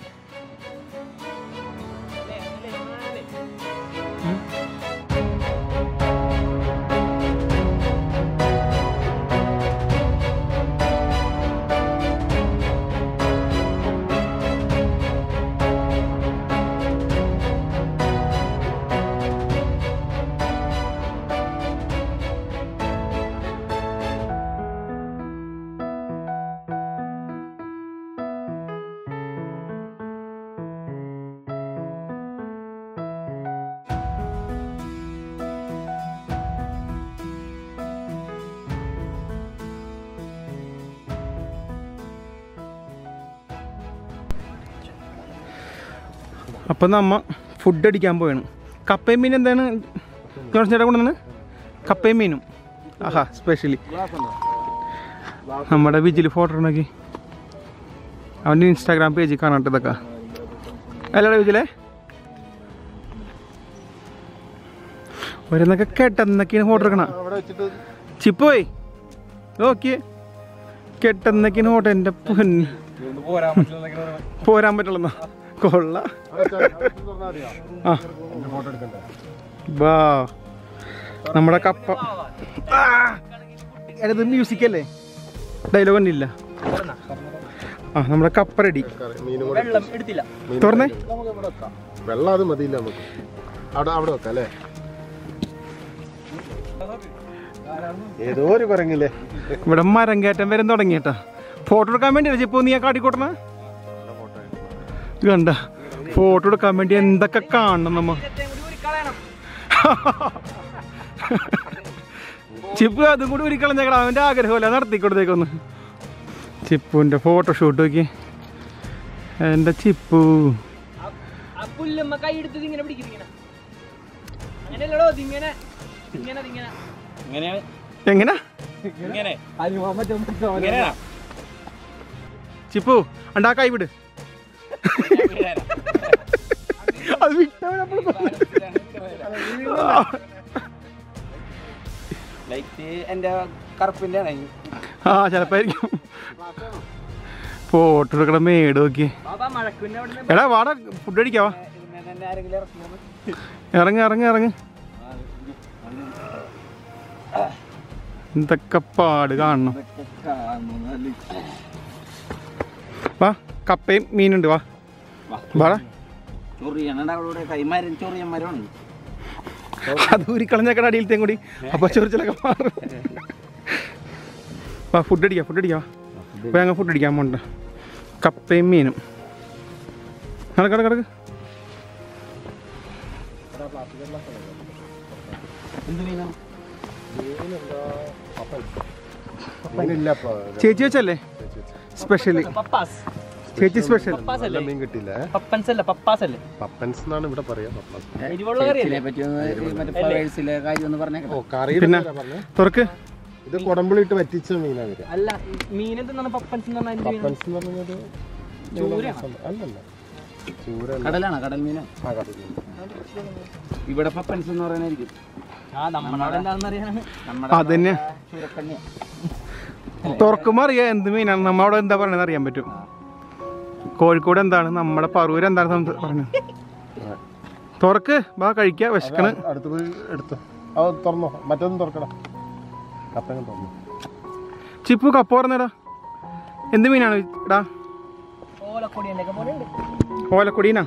Speaker 1: അപ്പം നമ്മ ഫുഡ് അടിക്കാൻ പോവാണ് കപ്പയും മീൻ എന്താണ് ജോൺസ് ചേട്ടാ കൊണ്ടുവന്ന് കപ്പയും മീനും ആഹാ സ്പെഷ്യലി നമ്മുടെ വിജിൽ ഫോട്ടോ ഉണ്ടാക്കി അവൻ്റെ ഇൻസ്റ്റാഗ്രാം പേജിൽ കാണാട്ടെ ഇതൊക്കെ അല്ലടാ വിജിലേ വരുന്നൊക്കെ കെട്ടെന്നൊക്കെയാണ് ഫോട്ടോ എടുക്കണം
Speaker 4: അവിടെ വെച്ചിട്ട്
Speaker 1: ചിപ്പ് പോയി നോക്കിയേ കെട്ടെന്നൊക്കെയാണ് ഫോട്ടോ എൻ്റെ പൊന്ന്
Speaker 5: പോരാൻ പറ്റില്ല
Speaker 1: പോരാൻ പറ്റുള്ള കൊള്ള
Speaker 4: അവിടെ ചെ- അവിടെ ചെന്ന് തുറന്നാ മതിയോ?
Speaker 1: ആ
Speaker 4: എന്റെ ഫോട്ടോ എടുക്കണ്ടേ
Speaker 1: വാ നമ്മുടെ കപ്പ ആ! ഇത് മ്യൂസിക് അല്ലേ ഡയലോഗ് ഒന്നുമില്ല ആ നമ്മുടെ കപ്പ റെഡി
Speaker 4: കറി- മീനും കൂടെ
Speaker 5: വെള്ളം എടുത്തില്ല
Speaker 4: മീൻ
Speaker 1: തുറന്നേ
Speaker 4: നമുക്ക് ഇവിടെ വെക്കാം വെള്ളം അത് മതിയില്ല നമുക്ക് അവിടെ അവിടെ വെക്കാം അല്ലേ ഏതോ ഒരു പറഞ്ഞില്ലേ
Speaker 1: ഇവിടെ മരം കയറ്റം വരെ തുടങ്ങിയേട്ടാ ഫോട്ടോ എടുക്കാൻ വേണ്ടിയല്ലേ ചിപ്പോ നീ ആ കാട്ടിക്കോട്ടണ കണ്ട ഫോട്ടോ എടുക്കാൻ വേണ്ടി എന്തൊക്കെ കാണണം നമ്മ ചിപ്പു അതും കൂടി ഉരുക്കളഞ്ഞേക്കടാ അവൻ്റെ ആഗ്രഹമല്ല നടത്തിക്കൊടുത്തേക്കൊന്ന് ചിപ്പുവിൻ്റെ ഫോട്ടോഷൂട്ട് നോക്കി എൻ്റെ ചിപ്പു
Speaker 5: ആ പുല്ലമ്മ കൈ എടുത്തത് ഇങ്ങനെ പിടിക്കുന്ന അങ്ങനെയല്ലടോ ഇതിങ്ങനെ ഇങ്ങനെ ഇതിങ്ങനെ ഇങ്ങനെയാണ്
Speaker 1: എങ്ങനെ
Speaker 5: ഇങ്ങനെ ഇങ്ങനെയാ
Speaker 1: ചിപ്പു അണ്ടാ കൈ വിട് അത് വിട്ടവനപ്പോൾ
Speaker 5: ലൈറ്റ് എന്റെ കറുപ്പിന്റെ ആണ്
Speaker 1: ആ ചിലപ്പായിരിക്കും ഫോട്ടോ എടുക്കണ മേട് നോക്കി
Speaker 5: ബാബാ മഴക്കുന്റെ അവിടെ
Speaker 1: എടാ വാടാ ഫുഡ് അടിക്കാവാ
Speaker 5: തന്നെ ആരെങ്കിലും ഇറക്കുന്നു
Speaker 1: ഇറങ്ങി ഇറങ്ങി ഇറങ്ങി എന്തൊക്കെ പാട് കാണണം വാ കപ്പയും മീനുണ്ട് വാ വാടാ
Speaker 5: ചൊറിയണ അവിടെ കൈമാരൻ ചൊറിയന്മാരാണ്
Speaker 1: അത് ഊരിക്കളഞ്ഞേക്കട അടിയിലത്തെയും കൂടി അപ്പൊ ചൊറിച്ചിലൊക്കെ മാറും വാ ഫുഡ് അടിക്കാം ഫുഡ് അടിക്കാം അപ്പോൾ ഞങ്ങൾ ഫുഡ് അടിക്കാൻ പോണ്ട കപ്പയും മീനും കിടക്ക് കിടക്ക് കിടക്ക്
Speaker 5: എന്ത് മീനാണ്
Speaker 4: മീനെന്താ പപ്പൻ മീനില്ല ഇപ്പൊ.
Speaker 1: ചേച്ചി വെച്ചല്ലേ സ്പെഷ്യലി ചേച്ചി സ്പെഷ്യൽ
Speaker 4: നല്ല മീൻ കിട്ടിയില്ല
Speaker 3: പപ്പൻസ് അല്ല പപ്പാസ് അല്ലേ
Speaker 4: പപ്പൻസ് എന്നാണ് ഇവിടെ പറയാ പപ്പാസ്
Speaker 5: ചേച്ചിനെ പറ്റി ഒന്ന് മറ്റേ ഫ്ലവേഴ്സിലെ കാര്യം ഒന്ന് പറഞ്ഞേക്കാം
Speaker 4: ഓ കറിയുടെ
Speaker 1: പിന്നെ?
Speaker 4: പേരാ പറഞ്ഞേ
Speaker 1: തുറക്ക്
Speaker 4: ഇത് കുടമ്പിളിട്ട് വറ്റിച്ച മീനാണ് വരിക
Speaker 3: അല്ല മീൻ എന്താണ് പപ്പൻസ് എന്ന് പറഞ്ഞാൽ
Speaker 4: പപ്പൻസ് എന്ന് പറഞ്ഞത് അല്ലല്ല ചൂര
Speaker 5: കടലാണോ കടൽ മീനോ
Speaker 4: ആ കടൽ മീൻ
Speaker 5: ഇവിടെ പപ്പൻസ് എന്ന് പറയുന്നതായിരിക്കും
Speaker 3: ആ നമ്മളവിടെ എന്താണെന്ന് അറിയാനാണ്
Speaker 5: നമ്മുടെ
Speaker 1: അതന്നെ
Speaker 5: ചുരക്കണ്ണിയ
Speaker 1: തുറക്കുമ്പോൾ അറിയാം എന്ത് മീനാണ് നമ്മളവിടെ എന്താ പറയണെന്ന് അറിയാൻ പറ്റും കോഴിക്കോട് എന്താണ് നമ്മുടെ പറവൂർ എന്താണ് സംസ- പറഞ്ഞത് തുറക്ക് വാ കഴിക്കുക വിശക്കണ്
Speaker 4: അടുത്ത് പോയി എടുത്തോ അത് തുറന്നോ മറ്റൊന്നും തുറക്കടാ കപ്പങ്ങ് തുറന്നു
Speaker 1: ചിപ്പു കപ്പ പറഞ്ഞടാ എന്ത് മീനാണ് ഇടാ
Speaker 3: ഓലക്കൊടിയൻ്റെ ഒക്കെ പോലെ ഉണ്ട്
Speaker 1: ഓലക്കൊടീനാ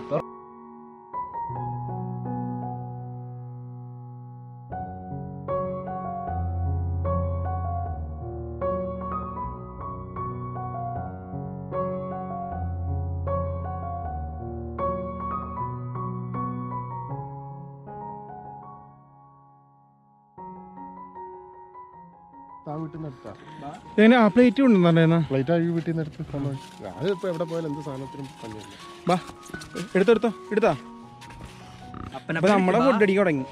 Speaker 4: താ വീട്ടിൽ നിന്ന് എടുത്താ
Speaker 1: എങ്ങനെ ആ പ്ലേറ്റ് കൊണ്ടുവന്നാ
Speaker 4: ഫ്ലൈറ്റ് ആയി വീട്ടിൽ നിന്ന് എടുത്ത് അത് ഇപ്പൊ എവിടെ പോയാലും എന്ത് സാധനത്തിനും പഞ്ഞില്ല
Speaker 1: വാ എടുത്തോ എടുത്തോ എടുത്താ അപ്പൊ നമ്മളെ ഫുഡ് അടിക്കാൻ തുടങ്ങി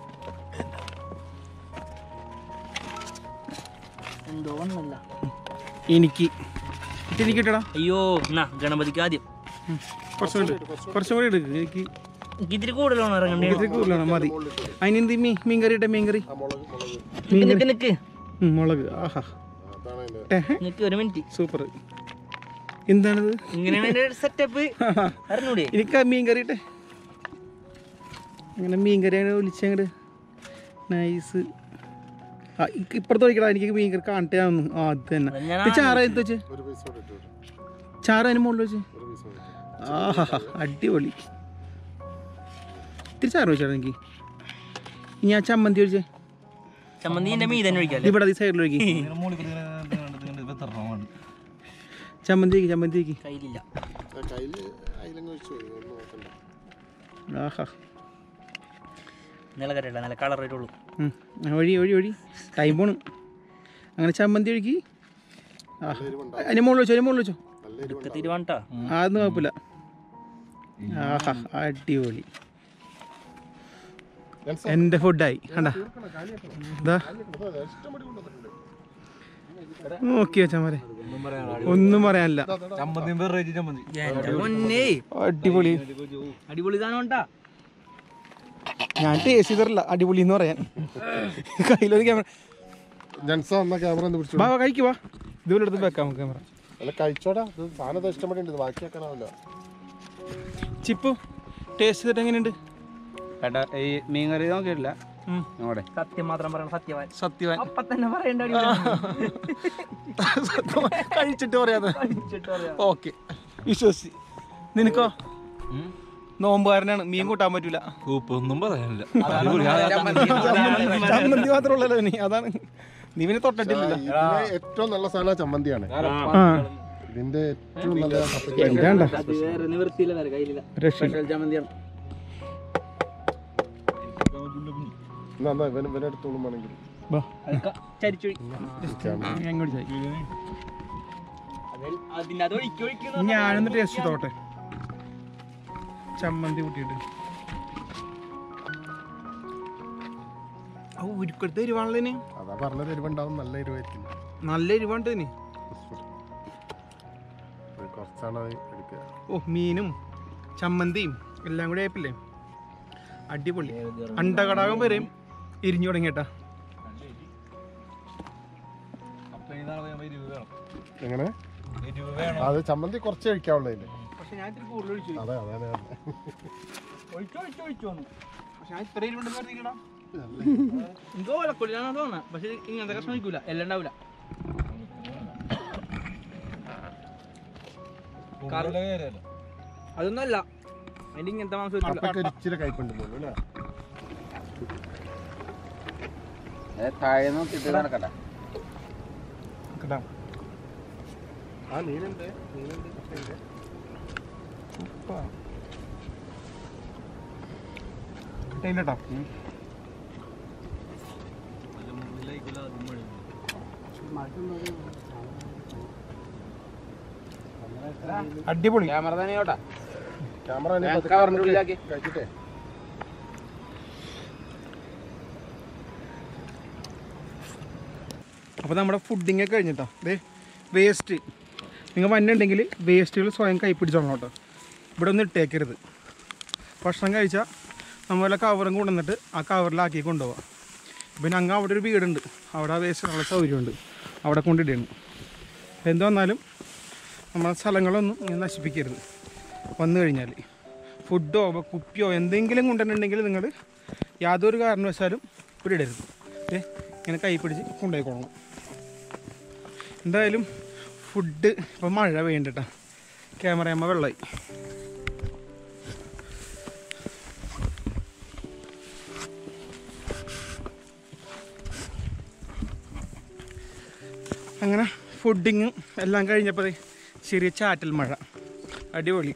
Speaker 3: എന്തോ ഒന്നല്ല
Speaker 1: എനിക്ക് എനിക്ക് കിട്ടടാ
Speaker 3: അയ്യോ എന്നാ ഗണപതിക്ക് ആദ്യം
Speaker 1: കുറച്ചും കൂടി കുറച്ചും കൂടി എടുക്ക് എനിക്ക്
Speaker 3: എനിക്ക് ഇത്തിരി കൂടുതലാണ് ഇറങ്ങണ്ടേ
Speaker 1: ഇത്തിരി കൂടുതലാണ് മതി അതിനെന്ത് മീൻ മീൻ കറി ഇട്ടെ മീൻ കറി
Speaker 4: ആ മുളക് മുളക്
Speaker 1: മീൻ
Speaker 3: നിക്ക്
Speaker 1: കറി
Speaker 3: നിക്ക്
Speaker 1: ഉം, മുളക് ആഹാ
Speaker 4: അതാണ് അതിന്റെ
Speaker 1: ടെഹെ,
Speaker 3: നിക്ക് ഒരു മിനിറ്റ്
Speaker 1: സൂപ്പർ എന്താണിത്
Speaker 3: ഇങ്ങനെയാണ് എന്റെ സെറ്റപ്പ് അറിഞ്ഞൂടെ
Speaker 1: എനിക്ക് ആ മീൻ കറി ഇട്ടെ അങ്ങനെ മീൻ കറി അങ്ങനെ വിളിച്ചങ്ങട് നൈസ് ആ എനിക്ക് ഇപ്പുറത്ത് വയ്ക്കടാ എനിക്ക് മീൻ കറി കാണട്ടെ ആവുന്നു ആ അത് തന്നെ
Speaker 3: ഞാൻ
Speaker 1: ഇത് ചാറ എന്ത് വെച്ച്
Speaker 4: ഒരു പൈസ കൂടെ ഇട്ടു വിടും.
Speaker 1: ചാറ അതിന് മുകളിൽ വെച്ച്
Speaker 4: ഒരു പൈസ കൂടെ ഇട്ടു.
Speaker 1: ആഹാ അടിപൊളി ഇത്തിരി ചാറ് വെച്ചാടാ എനിക്ക് ഇനി ആ ചമ്മന്തി ഒഴിച്ചേ
Speaker 3: ചമ്മന്തി എന്റെ മീ തന്നെ ഒഴിക്കാല്ലേ
Speaker 1: ഇവിടെ ഈ സൈഡിൽ ഒഴിക്കി ചമ്മന്തി ഒഴിക്ക്, ചമ്മന്തി ഒഴിക്ക്.
Speaker 3: കയ്യിലില്ല
Speaker 4: ആ കയ്യില് അയിലങ്ങ് ഒഴിച്ചു പോയി ഒന്നും നോക്കണ്ട
Speaker 1: ആഹാ
Speaker 3: നില കരയില്ല നല്ല കളർ ആയിട്ടുള്ളൂ
Speaker 1: ഉം. ആ, ഒഴി ഒഴി ഒഴി ടൈം പോണ് അങ്ങനെ ചമ്മന്തി ഒഴുക്കി ആ അതിന് മുകളിൽ വെച്ചോ അതിന് മുകളിൽ വെച്ചോ
Speaker 4: നല്ല എരിവുണ്ട്
Speaker 3: തിരുവാണ്ടാ
Speaker 1: ആ, അതൊന്നും കുഴപ്പമില്ല ആഹാ അടിപൊളി എൻ്റെ ഫുഡായി കണ്ട ഇതാ
Speaker 4: ഇഷ്ടംപടി കൊണ്ടുവന്നിട്ടുണ്ട്
Speaker 1: നോക്കി വെച്ചാ മരെ ഒന്നും പറയാനില്ല
Speaker 3: പൊന്നേ
Speaker 1: അടിപൊളി
Speaker 3: അടിപൊളി സാധനം ഉണ്ടാ
Speaker 1: ഞാൻ ടേസ്റ്റ് ചെയ്തിട്ടില്ല അടിപൊളി എന്ന് പറയാൻ കയ്യിലൊരു ക്യാമറ
Speaker 4: ജൻസ എന്ന ക്യാമറ ഒന്ന് പിടിച്ചു
Speaker 1: വാ വാ കഴിക്ക് വാ ഇതുപോലെ എടുത്ത് വെക്കാം നമുക്ക് ക്യാമറ
Speaker 4: അല്ല കഴിച്ചോടാ ഇത് സാധനം ഇഷ്ടംപടി ഉണ്ട് ഇത് ബാക്കിയാക്കാനാവില്ല
Speaker 1: ചിപ്പു ടേസ്റ്റ് ചെയ്തിട്ട് എങ്ങനെയുണ്ട്
Speaker 5: ഏട്ടാ ഈ മീൻ കറി നോക്കിയിട്ടില്ല
Speaker 1: ഉം.
Speaker 5: നോടെ
Speaker 3: സത്യം മാത്രം പറയണം സത്യവാൻ
Speaker 1: സത്യവാൻ
Speaker 3: അപ്പൊ തന്നെ പറയണ്ട
Speaker 1: കഴിച്ചിട്ട് പറയാതെ
Speaker 3: അടിപൊളി
Speaker 1: ഓക്കെ വിശ്വസി നിനക്കോ നോമ്പുകാരനാണ് മീൻ കൂട്ടാൻ പറ്റൂല
Speaker 6: ഒന്നും പറയാനില്ല
Speaker 1: ചമ്മന്തി മാത്രമുള്ളല്ലോ നീ അതാണ് നീ പിന്നെ തൊട്ടിട്ടില്ല
Speaker 4: ഇതിലെ ഏറ്റവും നല്ല സാധനം ചമ്മന്തിയാണ്
Speaker 1: ആ
Speaker 4: ഇതിന്റെ ഏറ്റവും നല്ല കപ്പയ്ക്ക്
Speaker 1: എന്താണ്ട
Speaker 3: അത് വേറെ നിവൃത്തിയില്ല വേറെ കയ്യിലില്ല
Speaker 1: രക്ഷ
Speaker 5: സ്പെഷ്യൽ ചമ്മന്തിയാണ്
Speaker 4: എന്നാ എന്നാ ഇവൻ ഇവനെ എടുത്തോളും വേണമെങ്കിൽ
Speaker 1: വാ
Speaker 3: ചരിച്ചു
Speaker 1: അങ്ങോട്ട് ചായ
Speaker 3: അതിന് അത് ഒഴിക്കി ഒഴിക്കുന്നു
Speaker 1: ഞാനൊന്ന് ടേസ്റ്റ് ചെയ്തോട്ടെ ചമ്മന്തി കൂട്ടിയിട്ട് ഓ ഉരുക്കടുത്ത് എരിവാണല്ലോ
Speaker 4: അതാ പറഞ്ഞത് എരിവുണ്ടാവും നല്ല എരിവായിരിക്കും
Speaker 1: നല്ല എരിവാണ്ട് തന്നെ
Speaker 4: ഇത് കുറച്ചാണ് അത് എടുക്കുക
Speaker 1: ഓ മീനും ചമ്മന്തിയും എല്ലാം കൂടി ആയപ്പില്ലേ അടിപൊളി അണ്ടകടാകം വരെയും എരിഞ്ഞു തുടങ്ങിയേട്ടാ
Speaker 4: എങ്ങനെ അത് ചമ്മന്തി കുറച്ച് കഴിക്കാവുള്ളൂ അതില്
Speaker 1: പക്ഷെ ഞാൻ ഇത്തിരി കൂടുതൽ ഒഴിച്ചു
Speaker 4: അതെ അതാണ് ഞാൻ പറഞ്ഞത്.
Speaker 1: ഒഴിച്ചു ഒഴിച്ചു ഒഴിച്ചു വന്നു പക്ഷെ ഞാൻ ഇത്ര എരിവുണ്ടെന്ന് പറഞ്ഞില്ലടാ
Speaker 3: എനിക്ക് ഓലക്കൊള്ളിലാണ് തോന്നുന്നത് പക്ഷെ ഇങ്ങനത്തെ കഷ്ണം ഒഴിക്കൂല എല്ലാം ഉണ്ടാവില്ല അതൊന്നല്ല അതിന്റെ ഇങ്ങനത്തെ മാംസം വെച്ചിട്ട്
Speaker 4: അപ്പൊക്കെ ഒരു ഇച്ചിരി കയ്പുണ്ടെന്ന് തോന്നുന്നു അല്ലേ
Speaker 5: താഴെ നോക്കിട്ട് നടക്കട്ടെ
Speaker 1: കേട്ടോ
Speaker 4: ആ മീനുണ്ട് മീനുണ്ട് കപ്പയുണ്ട്
Speaker 1: കിട്ടിയില്ല കേട്ടോ അടിപൊളി
Speaker 5: ക്യാമറ തന്നെ ഓട്ടാ
Speaker 4: ക്യാമറ തന്നെ
Speaker 5: ഞാൻ
Speaker 4: പതുക്കെ
Speaker 5: കവറിന്റെ ഉള്ളിലാക്കി.
Speaker 4: കഴിച്ചിട്ടേ
Speaker 1: അപ്പോൾ നമ്മുടെ ഫുഡിങ് ഒക്കെ കഴിഞ്ഞിട്ടോ ദേ വേസ്റ്റ് നിങ്ങൾ വന്നിട്ടുണ്ടെങ്കിൽ വേസ്റ്റുകൾ സ്വയം കൈപ്പിടിച്ചോളണം കേട്ടോ ഇവിടെ ഒന്നും ഇട്ടേക്കരുത് ഭക്ഷണം കഴിച്ചാൽ നമ്മൾ വല്ല കവറും കൊണ്ടുവന്നിട്ട് ആ കവറിലാക്കി കൊണ്ടുപോകാം പിന്നെ അങ്ങ് അവിടെ ഒരു വീടുണ്ട് അവിടെ ആ വേസ്റ്റിനുള്ള സൗകര്യമുണ്ട് അവിടെ കൊണ്ടിടുകയാണ് എന്ത് വന്നാലും നമ്മളെ സ്ഥലങ്ങളൊന്നും ഇങ്ങനെ നശിപ്പിക്കരുത് വന്നു കഴിഞ്ഞാൽ ഫുഡോ കുപ്പിയോ എന്തെങ്കിലും കൊണ്ടുവന്നിട്ടുണ്ടെങ്കിൽ നിങ്ങൾ യാതൊരു കാരണവശാലും ഇവിടെ ഇടരുത് ഏ ഇങ്ങനെ കൈ പിടിച്ച് കൊണ്ടുപോയിക്കോളണം എന്തായാലും ഫുഡ് ഇപ്പം മഴ പെയ്യണ്ടട്ടാ ക്യാമറയമ്മ വെള്ളമായി അങ്ങനെ ഫുഡിങ്ങും എല്ലാം കഴിഞ്ഞപ്പോൾ ദേ ചെറിയ ചാറ്റൽ മഴ അടിപൊളി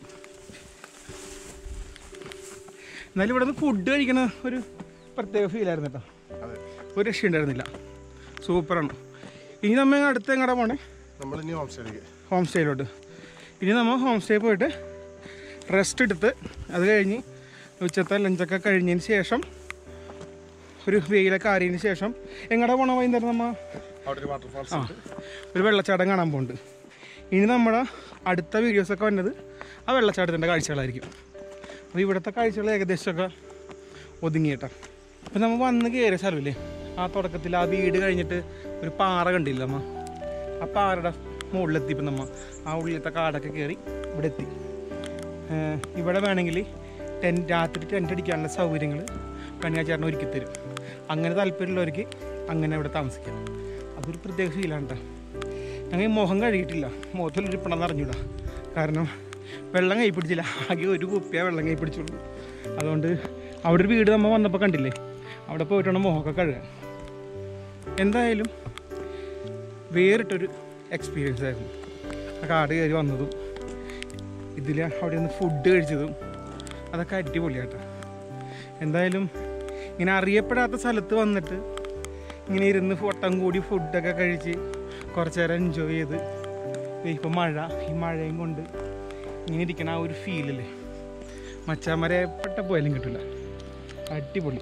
Speaker 1: എന്നാലും ഇവിടെ നിന്ന് ഫുഡ് കഴിക്കണ ഒരു പ്രത്യേക ഫീലായിരുന്നു കേട്ടോ
Speaker 4: അതെ
Speaker 1: ഒരു രക്ഷയുണ്ടായിരുന്നില്ല സൂപ്പറാണ് ഇനി നമ്മൾ അടുത്ത് എങ്ങടെ പോണേ
Speaker 4: നമ്മൾ ഇനി ഹോം സ്റ്റേയിലേക്ക്
Speaker 1: ഹോം സ്റ്റേയിലോട്ട് ഇനി നമ്മൾ ഹോം സ്റ്റേ പോയിട്ട് റെസ്റ്റ് എടുത്ത് അത് കഴിഞ്ഞ് ഉച്ചത്തെ ലഞ്ചൊക്കെ കഴിഞ്ഞതിന് ശേഷം ഒരു വെയിലൊക്കെ ആറിയതിന് ശേഷം എങ്ങടെ പോകണം വൈകുന്നേരം നമ്മൾ
Speaker 4: അവിടെ ഒരു വാട്ടർഫാൾസ്
Speaker 1: ആ
Speaker 4: ഉണ്ട്
Speaker 1: ഒരു വെള്ളച്ചാട്ടം കാണാൻ പോകുന്നുണ്ട് ഇനി നമ്മുടെ അടുത്ത വീഡിയോസൊക്കെ വന്നത് ആ വെള്ളച്ചാട്ടത്തിൻ്റെ കാഴ്ചകളായിരിക്കും അപ്പോൾ ഇവിടുത്തെ കാഴ്ചകൾ ഏകദേശമൊക്കെ ഒതുങ്ങിയിട്ടാ അപ്പോൾ നമ്മൾ വന്ന് കയറിയ സ്ഥലമില്ലേ ആ തുടക്കത്തിൽ ആ വീട് കഴിഞ്ഞിട്ട് ഒരു പാറ കണ്ടില്ല നമ്മ ആ പാറയുടെ മുകളിലെത്തിയപ്പോൾ നമ്മ ആ ഉള്ളിലത്തെ കാടൊക്കെ കയറി ഇവിടെ എത്തി ഏഹ് ഇവിടെ വേണമെങ്കിൽ ടെൻ രാത്രി ടെൻ്റ് അടിക്കാനുള്ള സൗകര്യങ്ങൾ കന്യാചാരണം ഒരുക്കി തരും അങ്ങനെ താല്പര്യമുള്ളവർക്ക് അങ്ങനെ ഇവിടെ താമസിക്കാം അതൊരു പ്രത്യേക ഫീലാണ് കേട്ടോ ഞങ്ങൾ ഈ മുഖം കഴുകിയിട്ടില്ല മുഖത്തിലൊരു പിണം നിറഞ്ഞൂടാ കാരണം വെള്ളം കൈ പിടിച്ചില്ല ആകെ ഒരു കുപ്പിയാ വെള്ളം കൈ പിടിച്ചുള്ളൂ അതുകൊണ്ട് അവിടെ ഒരു വീട് നമ്മൾ വന്നപ്പോൾ കണ്ടില്ലേ അവിടെ പോയിട്ട് വേണം മുഖമൊക്കെ കഴുകാൻ എന്തായാലും വേറിട്ടൊരു എക്സ്പീരിയൻസ് ആയിരുന്നു ആ കാട് കയറി വന്നതും ഇതിൽ അവിടെ നിന്ന് ഫുഡ് കഴിച്ചതും അതൊക്കെ അടിപൊളിയാട്ടോ എന്തായാലും ഇങ്ങനെ അറിയപ്പെടാത്ത സ്ഥലത്ത് വന്നിട്ട് ഇങ്ങനെ ഇരുന്ന് വട്ടം കൂടി ഫുഡൊക്കെ കഴിച്ച് കുറച്ച് നേരം എൻജോയ് ചെയ്ത് ഇപ്പം മഴ ഈ മഴയും കൊണ്ട് ഇങ്ങനെ ഇരിക്കണ ആ ഒരു ഫീലില്ലേ മച്ചാമരെ പെട്ട പോയാലും കിട്ടില്ല അടിപൊളി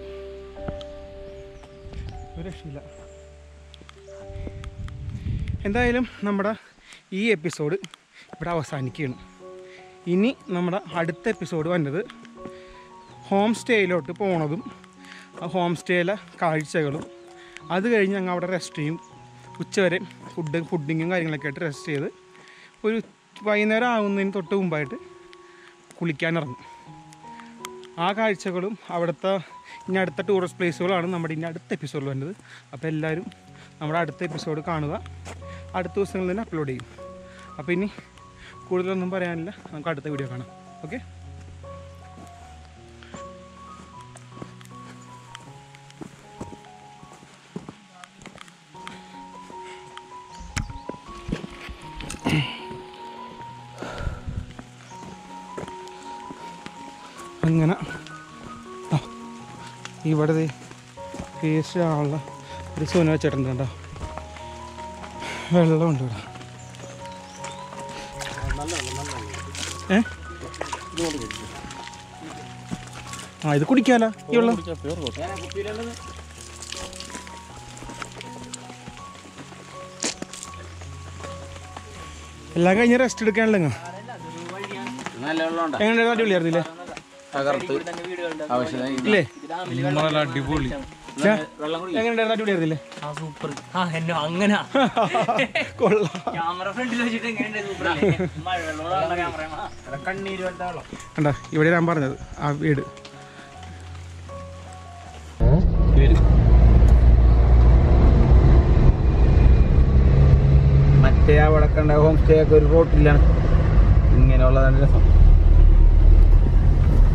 Speaker 1: ഒരു രക്ഷയില്ല എന്തായാലും നമ്മുടെ ഈ എപ്പിസോഡ് ഇവിടെ അവസാനിക്കുകയാണ് ഇനി നമ്മുടെ അടുത്ത എപ്പിസോഡ് വന്നത് ഹോം സ്റ്റേയിലോട്ട് പോണതും ആ ഹോം സ്റ്റേയിലെ കാഴ്ചകളും അത് കഴിഞ്ഞ് ഞങ്ങൾ അവിടെ റെസ്റ്റ് ചെയ്യും ഉച്ചവരെ ഫുഡ് ഫുഡിങ്ങും കാര്യങ്ങളൊക്കെ ആയിട്ട് റെസ്റ്റ് ചെയ്ത് ഒരു വൈകുന്നേരം ആകുന്നതിന് തൊട്ട് മുമ്പായിട്ട് കുളിക്കാനിറങ്ങും ആ കാഴ്ചകളും അവിടുത്തെ ഇനി അടുത്ത ടൂറിസ്റ്റ് പ്ലേസുകളാണ് നമ്മുടെ ഇനി അടുത്ത എപ്പിസോഡിൽ വരുന്നത് അപ്പോൾ എല്ലാവരും നമ്മുടെ അടുത്ത എപ്പിസോഡ് കാണുക അടുത്ത ദിവസങ്ങളിൽ തന്നെ അപ്ലോഡ് ചെയ്യും അപ്പോൾ ഇനി കൂടുതലൊന്നും പറയാനില്ല നമുക്ക് അടുത്ത വീഡിയോ കാണാം ഓക്കെ അങ്ങനെ ആ, ഇവിടെ ദേ വേസ്റ്റ് ആളുള്ള ഒരു സൂന വെച്ചിട്ടുണ്ട് കേട്ടോ വെള്ളമുണ്ട് ഇവിടെ ഏ ആ ഇത് കുടിക്കാലോ ഈ വെള്ളം എല്ലാം കഴിഞ്ഞ് റെസ്റ്റ് എടുക്കാനുള്ള
Speaker 5: നല്ല വെള്ളം
Speaker 1: എങ്ങനെ അടിപൊളിയായിരുന്നില്ലേ
Speaker 5: തകർത്ത് ആവശ്യത്തിന്
Speaker 1: ഇല്ലേ
Speaker 3: അടിപൊളി
Speaker 5: വെള്ളം കുടി
Speaker 1: എങ്ങനെയുണ്ടായിരുന്നു അടിപൊളിയായിരുന്നില്ലേ
Speaker 3: ആ സൂപ്പർ ആ എന്നെ അങ്ങനെ
Speaker 1: കൊള്ളാം
Speaker 3: ക്യാമറ ഫ്രണ്ടിൽ വെച്ചിട്ട് എങ്ങനെയുണ്ട് സൂപ്പർ മഴ ക്യാമറ കണ്ണീര് വരത്ത വെള്ളം
Speaker 1: കണ്ടാ ഇവിടെ ഞാൻ പറഞ്ഞത് ആ വീട്
Speaker 5: മറ്റേ അവിടെ കണ്ട ഹോം സ്റ്റേ ഒക്കെ ഒരു റോട്ടിലാണ് ഇങ്ങനെയുള്ളതാണ് രസം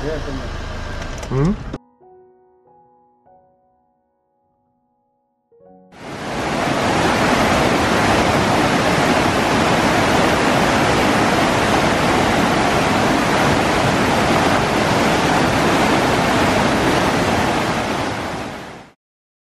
Speaker 4: ഉം?